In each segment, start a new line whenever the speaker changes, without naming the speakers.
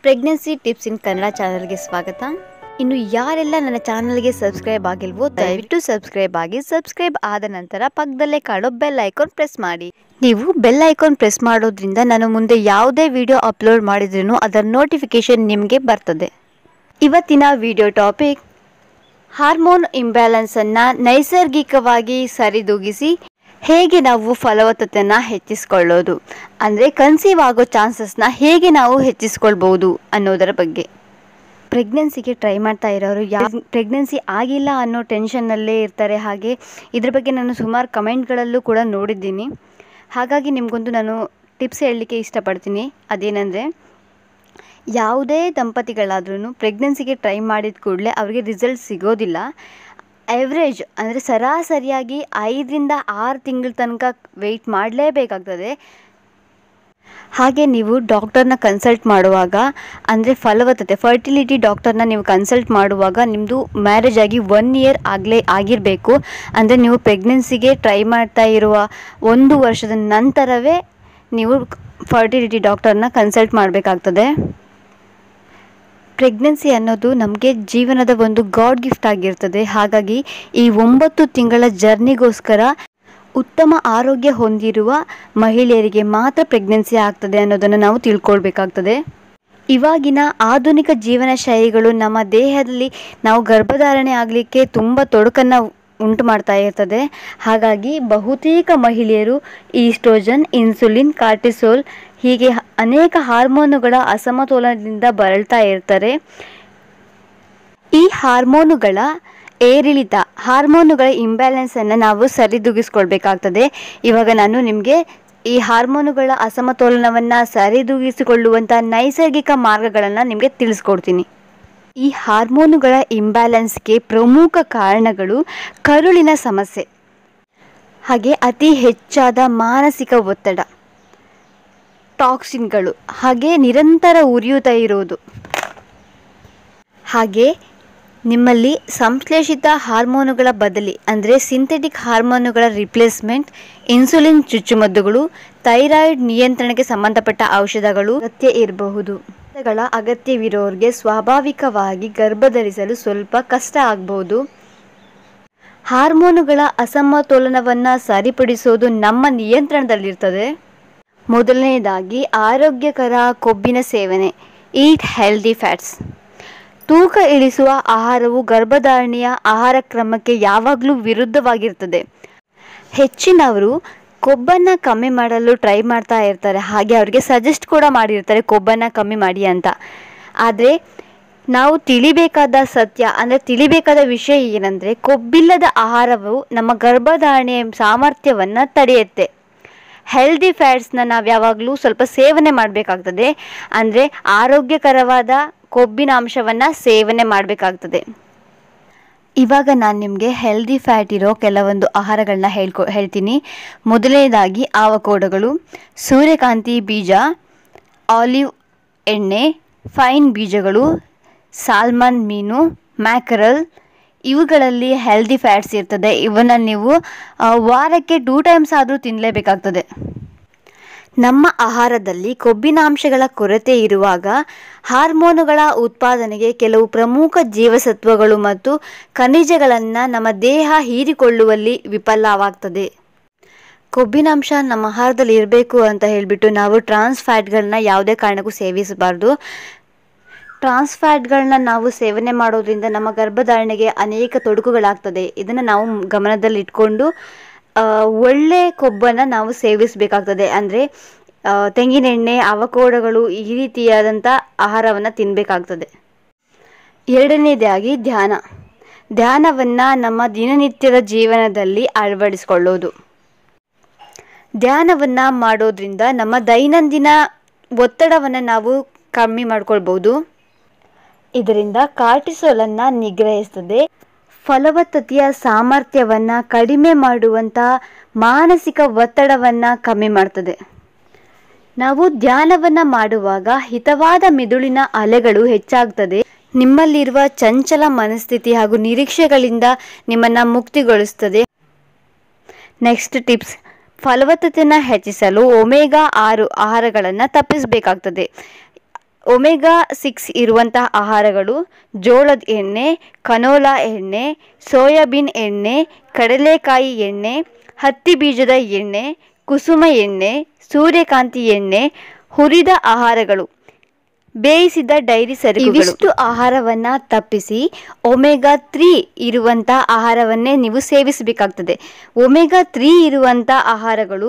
pregnancy tips ಇನ್ ಕನ್ನಡ ಚಾನಲ್ಗೆ ಸ್ವಾಗತ ಇನ್ನು ಯಾರೆಲ್ಲ ನನ್ನ ಚಾನಲ್ಗೆ ಸಬ್ಸ್ಕ್ರೈಬ್ ಆಗಿಲ್ವೋ ದಯವಿಟ್ಟು ಸಬ್ಸ್ಕ್ರೈಬ್ ಆಗಿ ಸಬ್ಸ್ಕ್ರೈಬ್ ಆದ ನಂತರ ಪಕ್ಕದಲ್ಲೇ ಕಾಣೋ ಬೆಲ್ ಐಕಾನ್ ಪ್ರೆಸ್ ಮಾಡಿ ನೀವು ಬೆಲ್ ಐಕಾನ್ ಪ್ರೆಸ್ ಮಾಡೋದ್ರಿಂದ ನಾನು ಮುಂದೆ ಯಾವುದೇ ವಿಡಿಯೋ ಅಪ್ಲೋಡ್ ಮಾಡಿದ್ರೂ ಅದರ ನೋಟಿಫಿಕೇಶನ್ ನಿಮಗೆ ಬರ್ತದೆ ಇವತ್ತಿನ ವಿಡಿಯೋ ಟಾಪಿಕ್ ಹಾರ್ಮೋನ್ ಇಂಬ್ಯಾಲೆನ್ಸನ್ನು ನೈಸರ್ಗಿಕವಾಗಿ ಸರಿದೂಗಿಸಿ ಹೇಗೆ ನಾವು ಫಲವತ್ತತೆಯನ್ನು ಹೆಚ್ಚಿಸ್ಕೊಳ್ಳೋದು ಅಂದರೆ ಕನ್ಸೀವ್ ಆಗೋ ಚಾನ್ಸಸ್ನ ಹೇಗೆ ನಾವು ಹೆಚ್ಚಿಸ್ಕೊಳ್ಬೋದು ಅನ್ನೋದರ ಬಗ್ಗೆ ಪ್ರೆಗ್ನೆನ್ಸಿಗೆ ಟ್ರೈ ಮಾಡ್ತಾ ಇರೋರು ಯಾವ ಪ್ರೆಗ್ನೆನ್ಸಿ ಆಗಿಲ್ಲ ಅನ್ನೋ ಟೆನ್ಷನ್ನಲ್ಲೇ ಇರ್ತಾರೆ ಹಾಗೆ ಇದ್ರ ಬಗ್ಗೆ ನಾನು ಸುಮಾರು ಕಮೆಂಟ್ಗಳಲ್ಲೂ ಕೂಡ ನೋಡಿದ್ದೀನಿ ಹಾಗಾಗಿ ನಿಮಗೊಂದು ನಾನು ಟಿಪ್ಸ್ ಹೇಳಲಿಕ್ಕೆ ಇಷ್ಟಪಡ್ತೀನಿ ಅದೇನೆಂದರೆ ಯಾವುದೇ ದಂಪತಿಗಳಾದ್ರೂ ಪ್ರೆಗ್ನೆನ್ಸಿಗೆ ಟ್ರೈ ಮಾಡಿದ ಕೂಡಲೇ ಅವರಿಗೆ ರಿಸಲ್ಟ್ ಸಿಗೋದಿಲ್ಲ ಎವ್ರೇಜ್ ಅಂದರೆ ಸರಾಸರಿಯಾಗಿ ಐದರಿಂದ ಆರು ತಿಂಗಳ ತನಕ ವೆಯ್ಟ್ ಮಾಡಲೇಬೇಕಾಗ್ತದೆ ಹಾಗೆ ನೀವು ಡಾಕ್ಟರ್ನ ಕನ್ಸಲ್ಟ್ ಮಾಡುವಾಗ ಅಂದರೆ ಫಲವತ್ತತೆ ಫರ್ಟಿಲಿಟಿ ಡಾಕ್ಟರ್ನ ನೀವು ಕನ್ಸಲ್ಟ್ ಮಾಡುವಾಗ ನಿಮ್ಮದು ಮ್ಯಾರೇಜ್ ಆಗಿ ಒನ್ ಇಯರ್ ಆಗಲೇ ಆಗಿರಬೇಕು ಅಂದರೆ ನೀವು ಪ್ರೆಗ್ನೆನ್ಸಿಗೆ ಟ್ರೈ ಮಾಡ್ತಾ ಇರುವ ಒಂದು ವರ್ಷದ ನಂತರವೇ ನೀವು ಫರ್ಟಿಲಿಟಿ ಡಾಕ್ಟರ್ನ ಕನ್ಸಲ್ಟ್ ಮಾಡಬೇಕಾಗ್ತದೆ ಪ್ರೆಗ್ನೆನ್ಸಿ ಅನ್ನೋದು ನಮಗೆ ಜೀವನದ ಒಂದು ಗಾಡ್ ಗಿಫ್ಟ್ ಆಗಿರ್ತದೆ ಹಾಗಾಗಿ ಈ ಒಂಬತ್ತು ತಿಂಗಳ ಜರ್ನಿಗೋಸ್ಕರ ಉತ್ತಮ ಆರೋಗ್ಯ ಹೊಂದಿರುವ ಮಹಿಳೆಯರಿಗೆ ಮಾತ್ರ ಪ್ರೆಗ್ನೆನ್ಸಿ ಆಗ್ತದೆ ಅನ್ನೋದನ್ನು ನಾವು ತಿಳ್ಕೊಳ್ಬೇಕಾಗ್ತದೆ ಇವಾಗಿನ ಆಧುನಿಕ ಜೀವನ ಶೈಲಿಗಳು ನಮ್ಮ ದೇಹದಲ್ಲಿ ನಾವು ಗರ್ಭಧಾರಣೆ ಆಗಲಿಕ್ಕೆ ತುಂಬ ತೊಡಕನ್ನು ಉಂಟು ಮಾಡ್ತಾ ಇರ್ತದೆ ಹಾಗಾಗಿ ಬಹುತೇಕ ಮಹಿಳೆಯರು ಈಸ್ಟ್ರೋಜನ್ ಇನ್ಸುಲಿನ್ ಕಾರ್ಟಿಸೋಲ್ ಹೀಗೆ ಅನೇಕ ಹಾರ್ಮೋನುಗಳ ಅಸಮತೋಲನದಿಂದ ಬಳಲ್ತಾ ಇರ್ತಾರೆ ಈ ಹಾರ್ಮೋನುಗಳ ಏರಿಳಿತ ಹಾರ್ಮೋನುಗಳ ಇಂಬ್ಯಾಲೆನ್ಸನ್ನು ನಾವು ಸರಿದೂಗಿಸ್ಕೊಳ್ಬೇಕಾಗ್ತದೆ ಇವಾಗ ನಾನು ನಿಮಗೆ ಈ ಹಾರ್ಮೋನುಗಳ ಅಸಮತೋಲನವನ್ನು ಸರಿದೂಗಿಸಿಕೊಳ್ಳುವಂಥ ನೈಸರ್ಗಿಕ ಮಾರ್ಗಗಳನ್ನು ನಿಮಗೆ ತಿಳಿಸ್ಕೊಡ್ತೀನಿ ಈ ಹಾರ್ಮೋನುಗಳ ಇಂಬ್ಯಾಲೆನ್ಸ್ಗೆ ಪ್ರಮುಖ ಕಾರಣಗಳು ಕರುಳಿನ ಸಮಸ್ಯೆ ಹಾಗೆ ಅತಿ ಹೆಚ್ಚಾದ ಮಾನಸಿಕ ಒತ್ತಡ ಟಾಕ್ಸಿನ್ಗಳು ಹಾಗೆ ನಿರಂತರ ಉರಿಯುತ್ತಾ ಇರೋದು ಹಾಗೆ ನಿಮ್ಮಲ್ಲಿ ಸಂಶ್ಲೇಷಿತ ಹಾರ್ಮೋನುಗಳ ಬದಲಿ ಅಂದರೆ ಸಿಂಥೆಟಿಕ್ ಹಾರ್ಮೋನುಗಳ ರಿಪ್ಲೇಸ್ಮೆಂಟ್ ಇನ್ಸುಲಿನ್ ಚುಚ್ಚುಮದ್ದುಗಳು ಥೈರಾಯ್ಡ್ ನಿಯಂತ್ರಣಕ್ಕೆ ಸಂಬಂಧಪಟ್ಟ ಔಷಧಗಳು ಅಗತ್ಯ ಇರಬಹುದು ಗಳ ಅಗತ್ಯವಿರೋರಿಗೆ ಸ್ವಾಭಾವಿಕವಾಗಿ ಗರ್ಭಧರಿಸಲು ಸ್ವಲ್ಪ ಕಷ್ಟ ಆಗ್ಬೋದು ಹಾರ್ಮೋನುಗಳ ಅಸಮತೋಲನವನ್ನು ಸರಿಪಡಿಸೋದು ನಮ್ಮ ನಿಯಂತ್ರಣದಲ್ಲಿರ್ತದೆ ಮೊದಲನೇದಾಗಿ ಆರೋಗ್ಯಕರ ಕೊಬ್ಬಿನ ಸೇವನೆ ಈಟ್ ಹೆಲ್ದಿ ಫ್ಯಾಟ್ಸ್ ತೂಕ ಇಳಿಸುವ ಆಹಾರವು ಗರ್ಭಧಾರಣೆಯ ಆಹಾರ ಕ್ರಮಕ್ಕೆ ಯಾವಾಗಲೂ ವಿರುದ್ಧವಾಗಿರ್ತದೆ ಹೆಚ್ಚಿನವರು ಕೊಬ್ಬನ್ನು ಕಮ್ಮಿ ಮಾಡಲು ಟ್ರೈ ಮಾಡ್ತಾ ಇರ್ತಾರೆ ಹಾಗೆ ಅವರಿಗೆ ಸಜೆಸ್ಟ್ ಕೂಡ ಮಾಡಿರ್ತಾರೆ ಕೊಬ್ಬನ್ನು ಕಮ್ಮಿ ಮಾಡಿ ಅಂತ ಆದರೆ ನಾವು ತಿಳಿಬೇಕಾದ ಸತ್ಯ ಅಂದರೆ ತಿಳಿಬೇಕಾದ ವಿಷಯ ಏನಂದರೆ ಕೊಬ್ಬಿಲ್ಲದ ಆಹಾರವು ನಮ್ಮ ಗರ್ಭಧಾರಣೆಯ ಸಾಮರ್ಥ್ಯವನ್ನು ತಡೆಯುತ್ತೆ ಹೆಲ್ದಿ ಫ್ಯಾಟ್ಸ್ನ ನಾವು ಯಾವಾಗಲೂ ಸ್ವಲ್ಪ ಸೇವನೆ ಮಾಡಬೇಕಾಗ್ತದೆ ಅಂದರೆ ಆರೋಗ್ಯಕರವಾದ ಕೊಬ್ಬಿನ ಅಂಶವನ್ನು ಸೇವನೆ ಮಾಡಬೇಕಾಗ್ತದೆ ಇವಾಗ ನಾನು ನಿಮಗೆ ಹೆಲ್ದಿ ಫ್ಯಾಟ್ ಇರೋ ಕೆಲವೊಂದು ಆಹಾರಗಳನ್ನ ಹೇಳ್ಕೊ ಹೇಳ್ತೀನಿ ಮೊದಲನೇದಾಗಿ ಆವಕೋಡಗಳು ಸೂರ್ಯಕಾಂತಿ ಬೀಜ ಆಲಿವ್ ಎಣ್ಣೆ ಫೈನ್ ಬೀಜಗಳು ಸಾಲ್ಮನ್ ಮೀನು ಮ್ಯಾಕರಲ್ ಇವುಗಳಲ್ಲಿ ಹೆಲ್ದಿ ಫ್ಯಾಟ್ಸ್ ಇರ್ತದೆ ಇವನ್ನ ನೀವು ವಾರಕ್ಕೆ ಟೂ ಟೈಮ್ಸ್ ಆದರೂ ತಿನ್ನಲೇಬೇಕಾಗ್ತದೆ ನಮ್ಮ ಆಹಾರದಲ್ಲಿ ಕೊಬ್ಬಿನಾಂಶಗಳ ಕೊರತೆ ಇರುವಾಗ ಹಾರ್ಮೋನುಗಳ ಉತ್ಪಾದನೆಗೆ ಕೆಲವು ಪ್ರಮುಖ ಜೀವಸತ್ವಗಳು ಮತ್ತು ಖನಿಜಗಳನ್ನು ನಮ್ಮ ದೇಹ ಹೀರಿಕೊಳ್ಳುವಲ್ಲಿ ವಿಫಲವಾಗ್ತದೆ ಕೊಬ್ಬಿನಾಂಶ ನಮ್ಮ ಆಹಾರದಲ್ಲಿ ಇರಬೇಕು ಅಂತ ಹೇಳಿಬಿಟ್ಟು ನಾವು ಟ್ರಾನ್ಸ್ ಫ್ಯಾಟ್ಗಳನ್ನ ಯಾವುದೇ ಕಾರಣಕ್ಕೂ ಸೇವಿಸಬಾರ್ದು ಟ್ರಾನ್ಸ್ ಫ್ಯಾಟ್ಗಳನ್ನ ನಾವು ಸೇವನೆ ಮಾಡೋದ್ರಿಂದ ನಮ್ಮ ಗರ್ಭಧಾರಣೆಗೆ ಅನೇಕ ತೊಡಕುಗಳಾಗ್ತದೆ ಇದನ್ನು ನಾವು ಗಮನದಲ್ಲಿ ಇಟ್ಕೊಂಡು ಒಳ್ಳೆ ಕೊಬ್ಬನ್ನು ನಾವು ಸೇವಿಸಬೇಕಾಗ್ತದೆ ಅಂದರೆ ತೆಂಗಿನೆಣ್ಣೆ ಅವಕೋಡಗಳು ಈ ರೀತಿಯಾದಂಥ ಆಹಾರವನ್ನು ತಿನ್ನಬೇಕಾಗ್ತದೆ ಎರಡನೇದಾಗಿ ಧ್ಯಾನ ಧ್ಯಾನವನ್ನು ನಮ್ಮ ದಿನನಿತ್ಯದ ಜೀವನದಲ್ಲಿ ಅಳವಡಿಸಿಕೊಳ್ಳೋದು ಧ್ಯಾನವನ್ನು ಮಾಡೋದ್ರಿಂದ ನಮ್ಮ ದೈನಂದಿನ ಒತ್ತಡವನ್ನು ನಾವು ಕಮ್ಮಿ ಮಾಡ್ಕೊಳ್ಬೋದು ಇದರಿಂದ ಕಾರ್ಟಿಸೋಲನ್ನು ನಿಗ್ರಹಿಸ್ತದೆ ಫಲವತ್ತತೆಯ ಸಾಮರ್ಥ್ಯವನ್ನು ಕಡಿಮೆ ಮಾಡುವಂಥ ಮಾನಸಿಕ ಒತ್ತಡವನ್ನು ಕಮ್ಮಿ ಮಾಡ್ತದೆ ನಾವು ಧ್ಯಾನವನ್ನು ಮಾಡುವಾಗ ಹಿತವಾದ ಮಿದುಳಿನ ಅಲೆಗಳು ಹೆಚ್ಚಾಗ್ತದೆ ನಿಮ್ಮಲ್ಲಿರುವ ಚಂಚಲ ಮನಸ್ಥಿತಿ ಹಾಗೂ ನಿರೀಕ್ಷೆಗಳಿಂದ ನಿಮ್ಮನ್ನು ಮುಕ್ತಿಗೊಳಿಸ್ತದೆ ನೆಕ್ಸ್ಟ್ ಟಿಪ್ಸ್ ಫಲವತ್ತತೆಯನ್ನು ಹೆಚ್ಚಿಸಲು ಒಮೆಗಾ ಆರು ಆಹಾರಗಳನ್ನು ತಪ್ಪಿಸಬೇಕಾಗ್ತದೆ ಒಮೆಗಾ ಸಿಕ್ಸ್ ಇರುವಂತಹ ಆಹಾರಗಳು ಜೋಳದ ಎಣ್ಣೆ ಕನೋಲಾ ಎಣ್ಣೆ ಸೋಯಾಬೀನ್ ಎಣ್ಣೆ ಕಡಲೆಕಾಯಿ ಎಣ್ಣೆ ಹತ್ತಿ ಬೀಜದ ಎಣ್ಣೆ ಕುಸುಮ ಎಣ್ಣೆ ಸೂರ್ಯಕಾಂತಿ ಎಣ್ಣೆ ಹುರಿದ ಆಹಾರಗಳು ಬೇಯಿಸಿದ ಡೈರಿ ಸರಕುಗಳು ಇವಿಷ್ಟು ಆಹಾರವನ್ನು ತಪ್ಪಿಸಿ ಒಮೆಗಾ ತ್ರೀ ಇರುವಂಥ ಆಹಾರವನ್ನೇ ನೀವು ಸೇವಿಸಬೇಕಾಗ್ತದೆ ಒಮೆಗಾ ತ್ರೀ ಇರುವಂಥ ಆಹಾರಗಳು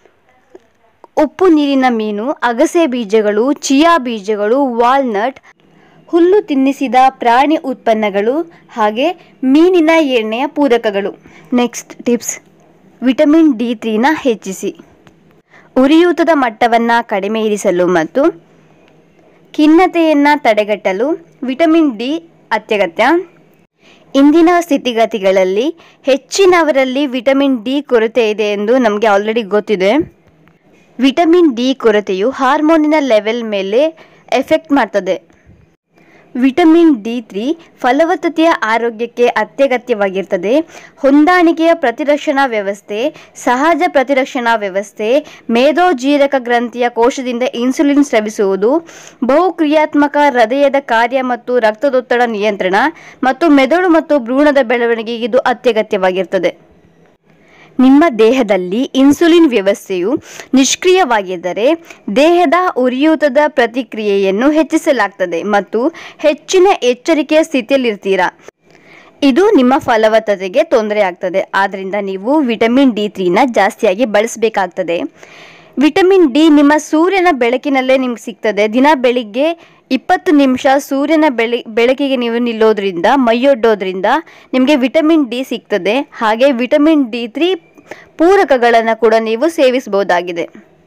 ಉಪ್ಪು ನೀರಿನ ಮೀನು ಅಗಸೆ ಬೀಜಗಳು ಚಿಯಾ ಬೀಜಗಳು ವಾಲ್ನಟ್ ಹುಲ್ಲು ತಿನ್ನಿಸಿದ ಪ್ರಾಣಿ ಉತ್ಪನ್ನಗಳು ಹಾಗೆ ಮೀನಿನ ಎಣ್ಣೆಯ ಪೂರಕಗಳು ನೆಕ್ಸ್ಟ್ ಟಿಪ್ಸ್ ವಿಟಮಿನ್ ಡಿ ತ್ರೀನ ಹೆಚ್ಚಿಸಿ ಉರಿಯೂತದ ಮಟ್ಟವನ್ನು ಕಡಿಮೆ ಇರಿಸಲು ಮತ್ತು ಖಿನ್ನತೆಯನ್ನು ತಡೆಗಟ್ಟಲು ವಿಟಮಿನ್ ಡಿ ಅತ್ಯಗತ್ಯ ಇಂದಿನ ಸ್ಥಿತಿಗತಿಗಳಲ್ಲಿ ಹೆಚ್ಚಿನವರಲ್ಲಿ ವಿಟಮಿನ್ ಡಿ ಕೊರತೆ ಇದೆ ಎಂದು ನಮಗೆ ಆಲ್ರೆಡಿ ಗೊತ್ತಿದೆ ವಿಟಮಿನ್ ಡಿ ಕೊರತೆಯು ಹಾರ್ಮೋನಿನ ಲೆವೆಲ್ ಮೇಲೆ ಎಫೆಕ್ಟ್ ಮಾಡ್ತದೆ ವಿಟಮಿನ್ ಡಿ ತ್ರೀ ಫಲವತ್ತತೆಯ ಆರೋಗ್ಯಕ್ಕೆ ಅತ್ಯಗತ್ಯವಾಗಿರ್ತದೆ ಹೊಂದಾಣಿಕೆಯ ಪ್ರತಿರಕ್ಷಣಾ ವ್ಯವಸ್ಥೆ ಸಹಜ ಪ್ರತಿರಕ್ಷಣಾ ವ್ಯವಸ್ಥೆ ಮೇದೋಜೀರಕ ಗ್ರಂಥಿಯ ಕೋಶದಿಂದ ಇನ್ಸುಲಿನ್ ಸ್ರವಿಸುವುದು ಬಹುಕ್ರಿಯಾತ್ಮಕ ಹೃದಯದ ಕಾರ್ಯ ಮತ್ತು ರಕ್ತದೊತ್ತಡ ನಿಯಂತ್ರಣ ಮತ್ತು ಮೆದುಳು ಮತ್ತು ಭ್ರೂಣದ ಬೆಳವಣಿಗೆಗೆ ಇದು ಅತ್ಯಗತ್ಯವಾಗಿರ್ತದೆ ನಿಮ್ಮ ದೇಹದಲ್ಲಿ ಇನ್ಸುಲಿನ್ ವ್ಯವಸ್ಥೆಯು ನಿಷ್ಕ್ರಿಯವಾಗಿದ್ದರೆ ದೇಹದ ಉರಿಯೂತದ ಪ್ರತಿಕ್ರಿಯೆಯನ್ನು ಹೆಚ್ಚಿಸಲಾಗ್ತದೆ ಮತ್ತು ಹೆಚ್ಚಿನ ಎಚ್ಚರಿಕೆಯ ಸ್ಥಿತಿಯಲ್ಲಿರ್ತೀರಾ ಇದು ನಿಮ್ಮ ಫಲವತ್ತತೆಗೆ ತೊಂದರೆ ಆಗ್ತದೆ ಆದ್ದರಿಂದ ನೀವು ವಿಟಮಿನ್ ಡಿ ತ್ರೀನ ಜಾಸ್ತಿಯಾಗಿ ಬಳಸಬೇಕಾಗ್ತದೆ ವಿಟಮಿನ್ ಡಿ ನಿಮ್ಮ ಸೂರ್ಯನ ಬೆಳಕಿನಲ್ಲೇ ನಿಮ್ಗೆ ಸಿಗ್ತದೆ ದಿನ ಬೆಳಿಗ್ಗೆ ಇಪ್ಪತ್ತು ನಿಮಿಷ ಸೂರ್ಯನ ಬೆಳಿ ಬೆಳಕಿಗೆ ನೀವು ನಿಲ್ಲೋದ್ರಿಂದ ಮೈಯೊಡ್ಡೋದ್ರಿಂದ ನಿಮಗೆ ವಿಟಮಿನ್ ಡಿ ಸಿಗ್ತದೆ ಹಾಗೆ ವಿಟಮಿನ್ ಡಿ ತ್ರೀ ಪೂರಕಗಳನ್ನು ಕೂಡ ನೀವು ಸೇವಿಸಬಹುದಾಗಿದೆ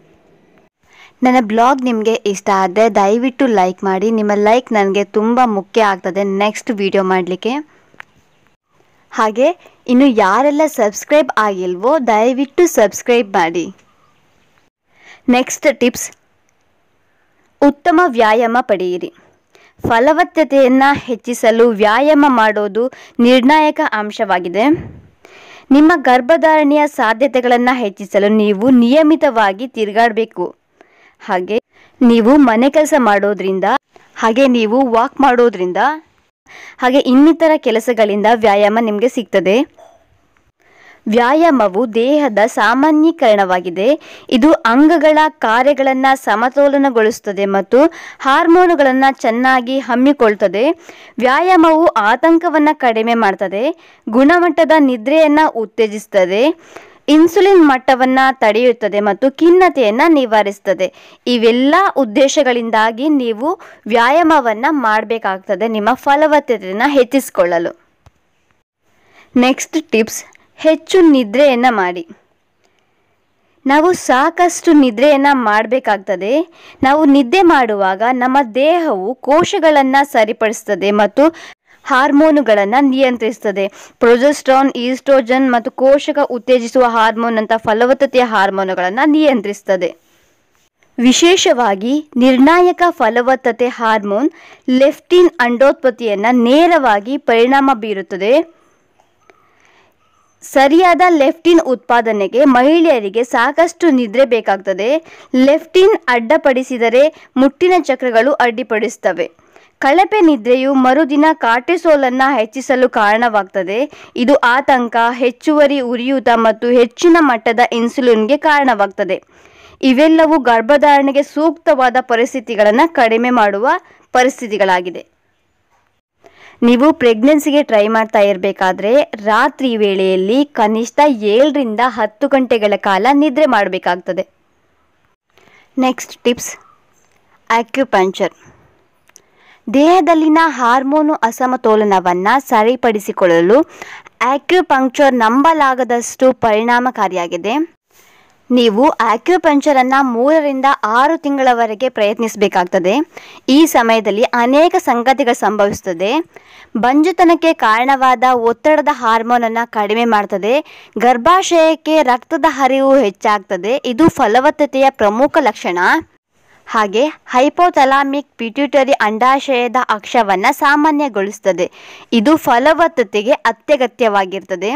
ನನ್ನ ಬ್ಲಾಗ್ ನಿಮಗೆ ಇಷ್ಟ ಆದರೆ ದಯವಿಟ್ಟು ಲೈಕ್ ಮಾಡಿ ನಿಮ್ಮ ಲೈಕ್ ನನಗೆ ತುಂಬ ಮುಖ್ಯ ಆಗ್ತದೆ ನೆಕ್ಸ್ಟ್ ವಿಡಿಯೋ ಮಾಡಲಿಕ್ಕೆ ಹಾಗೆ ಇನ್ನು ಯಾರೆಲ್ಲ ಸಬ್ಸ್ಕ್ರೈಬ್ ಆಗಿಲ್ವೋ ದಯವಿಟ್ಟು ಸಬ್ಸ್ಕ್ರೈಬ್ ಮಾಡಿ ನೆಕ್ಸ್ಟ್ ಟಿಪ್ಸ್ ಉತ್ತಮ ವ್ಯಾಯಾಮ ಪಡೆಯಿರಿ ಫಲವತ್ತತೆಯನ್ನು ಹೆಚ್ಚಿಸಲು ವ್ಯಾಯಾಮ ಮಾಡೋದು ನಿರ್ಣಾಯಕ ಅಂಶವಾಗಿದೆ ನಿಮ್ಮ ಗರ್ಭಧಾರಣೆಯ ಸಾಧ್ಯತೆಗಳನ್ನು ಹೆಚ್ಚಿಸಲು ನೀವು ನಿಯಮಿತವಾಗಿ ತಿರುಗಾಡಬೇಕು ಹಾಗೆ ನೀವು ಮನೆ ಕೆಲಸ ಮಾಡೋದ್ರಿಂದ ಹಾಗೆ ನೀವು ವಾಕ್ ಮಾಡೋದ್ರಿಂದ ಹಾಗೆ ಇನ್ನಿತರ ಕೆಲಸಗಳಿಂದ ವ್ಯಾಯಾಮ ನಿಮಗೆ ಸಿಗ್ತದೆ ವ್ಯಾಯಾಮವು ದೇಹದ ಸಾಮಾನ್ಯೀಕರಣವಾಗಿದೆ ಇದು ಅಂಗಗಳ ಕಾರ್ಯಗಳನ್ನು ಸಮತೋಲನಗೊಳಿಸುತ್ತದೆ ಮತ್ತು ಹಾರ್ಮೋನುಗಳನ್ನು ಚೆನ್ನಾಗಿ ಹಮ್ಮಿಕೊಳ್ತದೆ ವ್ಯಾಯಾಮವು ಆತಂಕವನ್ನು ಕಡಿಮೆ ಮಾಡ್ತದೆ ಗುಣಮಟ್ಟದ ನಿದ್ರೆಯನ್ನು ಉತ್ತೇಜಿಸ್ತದೆ ಇನ್ಸುಲಿನ್ ಮಟ್ಟವನ್ನು ತಡೆಯುತ್ತದೆ ಮತ್ತು ಖಿನ್ನತೆಯನ್ನು ನಿವಾರಿಸ್ತದೆ ಇವೆಲ್ಲ ಉದ್ದೇಶಗಳಿಂದಾಗಿ ನೀವು ವ್ಯಾಯಾಮವನ್ನು ಮಾಡಬೇಕಾಗ್ತದೆ ನಿಮ್ಮ ಫಲವತ್ತತೆಯನ್ನು ಹೆಚ್ಚಿಸಿಕೊಳ್ಳಲು ನೆಕ್ಸ್ಟ್ ಟಿಪ್ಸ್ ಹೆಚ್ಚು ನಿದ್ರೆಯನ್ನು ಮಾಡಿ ನಾವು ಸಾಕಷ್ಟು ನಿದ್ರೆಯನ್ನು ಮಾಡಬೇಕಾಗ್ತದೆ ನಾವು ನಿದ್ದೆ ಮಾಡುವಾಗ ನಮ್ಮ ದೇಹವು ಕೋಶಗಳನ್ನು ಸರಿಪಡಿಸ್ತದೆ ಮತ್ತು ಹಾರ್ಮೋನುಗಳನ್ನು ನಿಯಂತ್ರಿಸ್ತದೆ ಪ್ರೊಜೆಸ್ಟ್ರಾನ್ ಈಸ್ಟ್ರೋಜನ್ ಮತ್ತು ಕೋಶಕ ಉತ್ತೇಜಿಸುವ ಹಾರ್ಮೋನ್ ಅಂತ ಫಲವತ್ತತೆಯ ಹಾರ್ಮೋನುಗಳನ್ನು ನಿಯಂತ್ರಿಸ್ತದೆ ವಿಶೇಷವಾಗಿ ನಿರ್ಣಾಯಕ ಫಲವತ್ತತೆ ಹಾರ್ಮೋನ್ ಲೆಫ್ಟಿನ್ ಅಂಡೋತ್ಪತ್ತಿಯನ್ನು ನೇರವಾಗಿ ಪರಿಣಾಮ ಬೀರುತ್ತದೆ ಸರಿಯಾದ ಲೆಫ್ಟಿನ್ ಉತ್ಪಾದನೆಗೆ ಮಹಿಳೆಯರಿಗೆ ಸಾಕಷ್ಟು ನಿದ್ರೆ ಬೇಕಾಗ್ತದೆ ಲೆಫ್ಟಿನ್ ಅಡ್ಡಪಡಿಸಿದರೆ ಮುಟ್ಟಿನ ಚಕ್ರಗಳು ಅಡ್ಡಿಪಡಿಸ್ತವೆ ಕಳಪೆ ನಿದ್ರೆಯು ಮರುದಿನ ಕಾರ್ಟಿಸೋಲನ್ನು ಹೆಚ್ಚಿಸಲು ಕಾರಣವಾಗ್ತದೆ ಇದು ಆತಂಕ ಹೆಚ್ಚುವರಿ ಉರಿಯೂತ ಮತ್ತು ಹೆಚ್ಚಿನ ಮಟ್ಟದ ಇನ್ಸುಲಿನ್ಗೆ ಕಾರಣವಾಗ್ತದೆ ಇವೆಲ್ಲವೂ ಗರ್ಭಧಾರಣೆಗೆ ಸೂಕ್ತವಾದ ಪರಿಸ್ಥಿತಿಗಳನ್ನು ಕಡಿಮೆ ಮಾಡುವ ಪರಿಸ್ಥಿತಿಗಳಾಗಿದೆ ನೀವು ಪ್ರೆಗ್ನೆನ್ಸಿಗೆ ಟ್ರೈ ಮಾಡ್ತಾ ಇರಬೇಕಾದ್ರೆ ರಾತ್ರಿ ವೇಳೆಯಲ್ಲಿ ಕನಿಷ್ಠ ಏಳರಿಂದ ಹತ್ತು ಗಂಟೆಗಳ ಕಾಲ ನಿದ್ರೆ ಮಾಡಬೇಕಾಗ್ತದೆ ನೆಕ್ಸ್ಟ್ ಟಿಪ್ಸ್ ಆಕ್ಯುಪಂಚರ್ ದೇಹದಲ್ಲಿನ ಹಾರ್ಮೋನು ಅಸಮತೋಲನವನ್ನು ಸರಿಪಡಿಸಿಕೊಳ್ಳಲು ಆಕ್ಯುಪಂಕ್ಚರ್ ನಂಬಲಾಗದಷ್ಟು ಪರಿಣಾಮಕಾರಿಯಾಗಿದೆ ನೀವು ಆಕ್ಯುಪಂಚರನ್ನು ಮೂರರಿಂದ ಆರು ತಿಂಗಳವರೆಗೆ ಪ್ರಯತ್ನಿಸಬೇಕಾಗ್ತದೆ ಈ ಸಮಯದಲ್ಲಿ ಅನೇಕ ಸಂಗತಿಗಳು ಸಂಭವಿಸ್ತದೆ ಬಂಜುತನಕ್ಕೆ ಕಾರಣವಾದ ಒತ್ತಡದ ಹಾರ್ಮೋನನ್ನು ಕಡಿಮೆ ಮಾಡ್ತದೆ ಗರ್ಭಾಶಯಕ್ಕೆ ರಕ್ತದ ಹರಿವು ಹೆಚ್ಚಾಗ್ತದೆ ಇದು ಫಲವತ್ತತೆಯ ಪ್ರಮುಖ ಲಕ್ಷಣ ಹಾಗೆ ಹೈಪೋಥಲಾಮಿಕ್ ಪಿಟ್ಯೂಟರಿ ಅಂಡಾಶಯದ ಅಕ್ಷವನ್ನು ಸಾಮಾನ್ಯಗೊಳಿಸ್ತದೆ ಇದು ಫಲವತ್ತತೆಗೆ ಅತ್ಯಗತ್ಯವಾಗಿರ್ತದೆ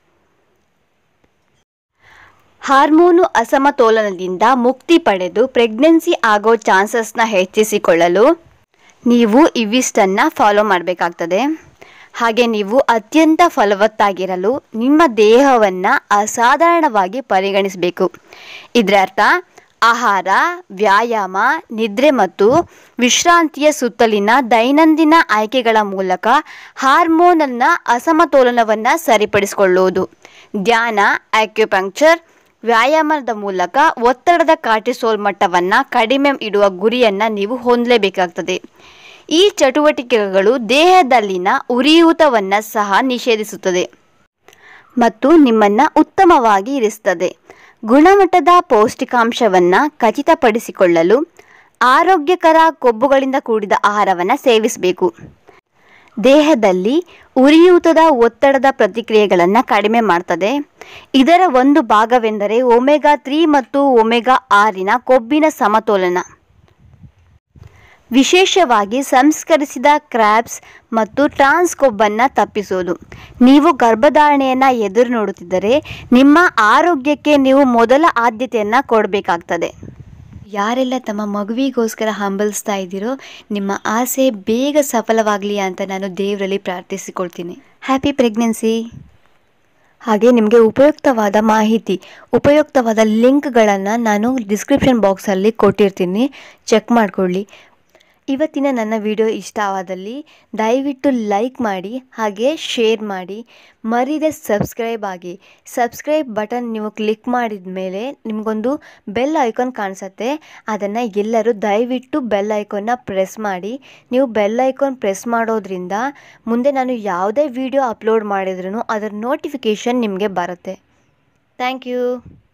ಹಾರ್ಮೋನು ಅಸಮತೋಲನದಿಂದ ಮುಕ್ತಿ ಪಡೆದು ಪ್ರೆಗ್ನೆನ್ಸಿ ಆಗೋ ಚಾನ್ಸಸ್ನ ಹೆಚ್ಚಿಸಿಕೊಳ್ಳಲು ನೀವು ಇವಿಷ್ಟನ್ನು ಫಾಲೋ ಮಾಡಬೇಕಾಗ್ತದೆ ಹಾಗೆ ನೀವು ಅತ್ಯಂತ ಫಲವತ್ತಾಗಿರಲು ನಿಮ್ಮ ದೇಹವನ್ನು ಅಸಾಧಾರಣವಾಗಿ ಪರಿಗಣಿಸಬೇಕು ಇದರ ಅರ್ಥ ಆಹಾರ ವ್ಯಾಯಾಮ ನಿದ್ರೆ ಮತ್ತು ವಿಶ್ರಾಂತಿಯ ಸುತ್ತಲಿನ ದೈನಂದಿನ ಆಯ್ಕೆಗಳ ಮೂಲಕ ಹಾರ್ಮೋನನ್ನ ಅಸಮತೋಲನವನ್ನು ಸರಿಪಡಿಸಿಕೊಳ್ಳುವುದು ಧ್ಯಾನ ಆಕ್ಯುಪಂಕ್ಚರ್ ವ್ಯಾಯಾಮದ ಮೂಲಕ ಒತ್ತಡದ ಕಾರ್ಟಿಸೋಲ್ ಮಟ್ಟವನ್ನು ಕಡಿಮೆ ಇಡುವ ಗುರಿಯನ್ನು ನೀವು ಹೊಂದಲೇಬೇಕಾಗ್ತದೆ ಈ ಚಟುವಟಿಕೆಗಳು ದೇಹದಲ್ಲಿನ ಉರಿಯೂತವನ್ನು ಸಹ ನಿಷೇಧಿಸುತ್ತದೆ ಮತ್ತು ನಿಮ್ಮನ್ನು ಉತ್ತಮವಾಗಿ ಇರಿಸುತ್ತದೆ ಗುಣಮಟ್ಟದ ಪೌಷ್ಟಿಕಾಂಶವನ್ನು ಖಚಿತಪಡಿಸಿಕೊಳ್ಳಲು ಆರೋಗ್ಯಕರ ಕೊಬ್ಬುಗಳಿಂದ ಕೂಡಿದ ಆಹಾರವನ್ನು ಸೇವಿಸಬೇಕು ದೇಹದಲ್ಲಿ ಉರಿಯೂತದ ಒತ್ತಡದ ಪ್ರತಿಕ್ರಿಯೆಗಳನ್ನು ಕಡಿಮೆ ಮಾಡ್ತದೆ ಇದರ ಒಂದು ಭಾಗವೆಂದರೆ ಒಮೆಗಾ ತ್ರೀ ಮತ್ತು ಒಮೆಗಾ ಆರಿನ ಕೊಬ್ಬಿನ ಸಮತೋಲನ ವಿಶೇಷವಾಗಿ ಸಂಸ್ಕರಿಸಿದ ಕ್ರ್ಯಾಬ್ಸ್ ಮತ್ತು ಟ್ರಾನ್ಸ್ ಕೊಬ್ಬನ್ನು ತಪ್ಪಿಸೋದು ನೀವು ಗರ್ಭಧಾರಣೆಯನ್ನು ಎದುರು ನೋಡುತ್ತಿದ್ದರೆ ನಿಮ್ಮ ಆರೋಗ್ಯಕ್ಕೆ ನೀವು ಮೊದಲ ಆದ್ಯತೆಯನ್ನು ಕೊಡಬೇಕಾಗ್ತದೆ ಯಾರೆಲ್ಲ ತಮ್ಮ ಮಗುವಿಗೋಸ್ಕರ ಹಂಬಲಿಸ್ತಾ ಇದ್ದೀರೋ ನಿಮ್ಮ ಆಸೆ ಬೇಗ ಸಫಲವಾಗಲಿ ಅಂತ ನಾನು ದೇವರಲ್ಲಿ ಪ್ರಾರ್ಥಿಸಿಕೊಳ್ತೀನಿ ಹ್ಯಾಪಿ ಪ್ರೆಗ್ನೆನ್ಸಿ ಹಾಗೆ ನಿಮಗೆ ಉಪಯುಕ್ತವಾದ ಮಾಹಿತಿ ಉಪಯುಕ್ತವಾದ ಲಿಂಕ್ಗಳನ್ನು ನಾನು ಡಿಸ್ಕ್ರಿಪ್ಷನ್ ಬಾಕ್ಸಲ್ಲಿ ಕೊಟ್ಟಿರ್ತೀನಿ ಚೆಕ್ ಮಾಡಿಕೊಳ್ಳಿ ಇವತ್ತಿನ ನನ್ನ ವಿಡಿಯೋ ಇಷ್ಟವಾದಲ್ಲಿ ದಯವಿಟ್ಟು ಲೈಕ್ ಮಾಡಿ ಹಾಗೆ ಶೇರ್ ಮಾಡಿ ಮರಿದೆ ಸಬ್ಸ್ಕ್ರೈಬ್ ಆಗಿ ಸಬ್ಸ್ಕ್ರೈಬ್ ಬಟನ್ ನೀವು ಕ್ಲಿಕ್ ಮಾಡಿದ ಮೇಲೆ ನಿಮಗೊಂದು ಬೆಲ್ ಐಕಾನ್ ಕಾಣಿಸುತ್ತೆ ಅದನ್ನು ಎಲ್ಲರೂ ದಯವಿಟ್ಟು ಬೆಲ್ ಐಕಾನ್ನ ಪ್ರೆಸ್ ಮಾಡಿ ನೀವು ಬೆಲ್ ಐಕಾನ್ ಪ್ರೆಸ್ ಮಾಡೋದ್ರಿಂದ ಮುಂದೆ ನಾನು ಯಾವುದೇ ವಿಡಿಯೋ ಅಪ್ಲೋಡ್ ಮಾಡಿದ್ರೂ ಅದರ ನೋಟಿಫಿಕೇಷನ್ ನಿಮಗೆ ಬರುತ್ತೆ ಥ್ಯಾಂಕ್ ಯು